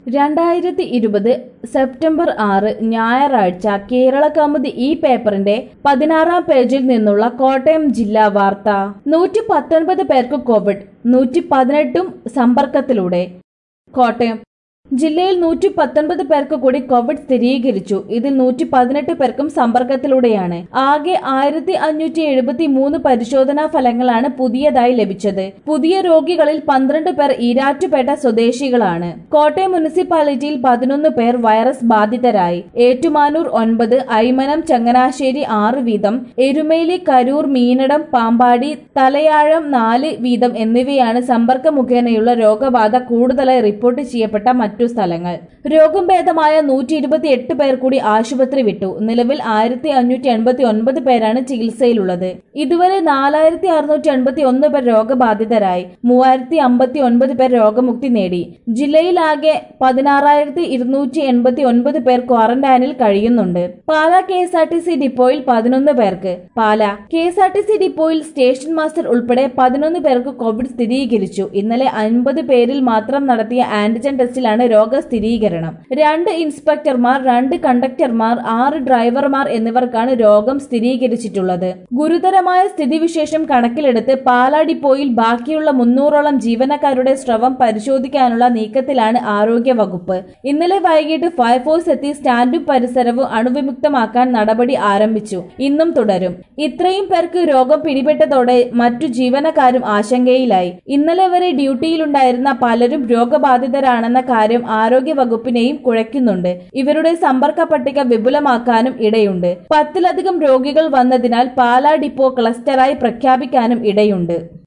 രണ്ടായിരത്തി ഇരുപത് സെപ്റ്റംബർ ആറ് ഞായറാഴ്ച കേരള കൗമുദി ഈ പേപ്പറിന്റെ പതിനാറാം പേജിൽ നിന്നുള്ള കോട്ടയം ജില്ലാ വാർത്ത നൂറ്റി പത്തൊൻപത് പേർക്ക് കോവിഡ് നൂറ്റി പതിനെട്ടും സമ്പർക്കത്തിലൂടെ കോട്ടയം ജില്ലയിൽ നൂറ്റി പത്തൊൻപത് പേർക്ക് കൂടി കോവിഡ് സ്ഥിരീകരിച്ചു ഇതിൽ നൂറ്റി പതിനെട്ട് പേർക്കും സമ്പർക്കത്തിലൂടെയാണ് ആകെ ആയിരത്തി അഞ്ഞൂറ്റി എഴുപത്തി മൂന്ന് പരിശോധനാ ഫലങ്ങളാണ് പുതിയതായി ലഭിച്ചത് പുതിയ രോഗികളിൽ പന്ത്രണ്ട് പേർ ഈരാറ്റുപേട്ട സ്വദേശികളാണ് കോട്ടയം മുനിസിപ്പാലിറ്റിയിൽ പതിനൊന്ന് പേർ വൈറസ് ബാധിതരായി ഏറ്റുമാനൂർ ഒൻപത് ഐമനം ചങ്ങനാശ്ശേരി ആറ് വീതം എരുമേലി കരൂർ മീനടം പാമ്പാടി തലയാഴം നാല് വീതം എന്നിവയാണ് സമ്പർക്ക മുഖേനയുള്ള രോഗബാധ കൂടുതലായി റിപ്പോർട്ട് ചെയ്യപ്പെട്ട മറ്റു സ്ഥലങ്ങൾ രോഗം ഭേദമായ നൂറ്റി ഇരുപത്തി എട്ട് പേർ കൂടി ആശുപത്രി വിട്ടു നിലവിൽ ആയിരത്തി അഞ്ഞൂറ്റി എൺപത്തി ഒൻപത് പേരാണ് ചികിത്സയിലുള്ളത് ഇതുവരെ നാലായിരത്തി അറുന്നൂറ്റി എൺപത്തി ഒന്ന് പേർ രോഗബാധിതരായി മൂവായിരത്തി അമ്പത്തി ഒൻപത് പേർ രോഗമുക്തി നേടി ജില്ലയിലാകെ പതിനാറായിരത്തി ഇരുന്നൂറ്റി എൺപത്തി ഒൻപത് പേർ ക്വാറന്റൈനിൽ കഴിയുന്നുണ്ട് Pala K S R T C ഡിപ്പോയിൽ പതിനൊന്ന് പേർക്ക് Pala K S R T C ഡിപ്പോയിൽ സ്റ്റേഷൻ മാസ്റ്റർ ഉൾപ്പെടെ പതിനൊന്ന് പേർക്ക് കോവിഡ് സ്ഥിരീകരിച്ചു ഇന്നലെ അൻപത് പേരിൽ മാത്രം നടത്തിയ ആന്റിജൻ ടെസ്റ്റിലാണ് രോഗ സ്ഥിരീകരണം രണ്ട് ഇൻസ്പെക്ടർമാർ രണ്ട് കണ്ടക്ടർമാർ ആറ് ഡ്രൈവർമാർ എന്നിവർക്കാണ് രോഗം സ്ഥിരീകരിച്ചിട്ടുള്ളത് ഗുരുതരമായ സ്ഥിതിവിശേഷം കണക്കിലെടുത്ത് പാലാ ഡിപ്പോയിൽ ബാക്കിയുള്ള മുന്നൂറോളം ജീവനക്കാരുടെ സ്രവം പരിശോധിക്കാനുള്ള നീക്കത്തിലാണ് ആരോഗ്യ വകുപ്പ് ഇന്നലെ വൈകിട്ട് ഫയർഫോഴ്സ് എത്തി സ്റ്റാൻഡും പരിസരവും അണുവിമുക്തമാക്കാൻ നടപടി ആരംഭിച്ചു ഇന്നും തുടരും ഇത്രയും പേർക്ക് രോഗം പിടിപെട്ടതോടെ മറ്റു ജീവനക്കാരും ആശങ്കയിലായി ഇന്നലെ വരെ ഡ്യൂട്ടിയിലുണ്ടായിരുന്ന പലരും രോഗബാധിതരാണെന്ന കാര്യം ആരോഗ്യ വകുപ്പിനെയും കുഴയ്ക്കുന്നുണ്ട് ഇവരുടെ സമ്പർക്ക പട്ടിക വിപുലമാക്കാനും ഇടയുണ്ട് പത്തിലധികം രോഗികൾ വന്നതിനാൽ പാലാ ഡിപ്പോ ക്ലസ്റ്ററായി പ്രഖ്യാപിക്കാനും ഇടയുണ്ട്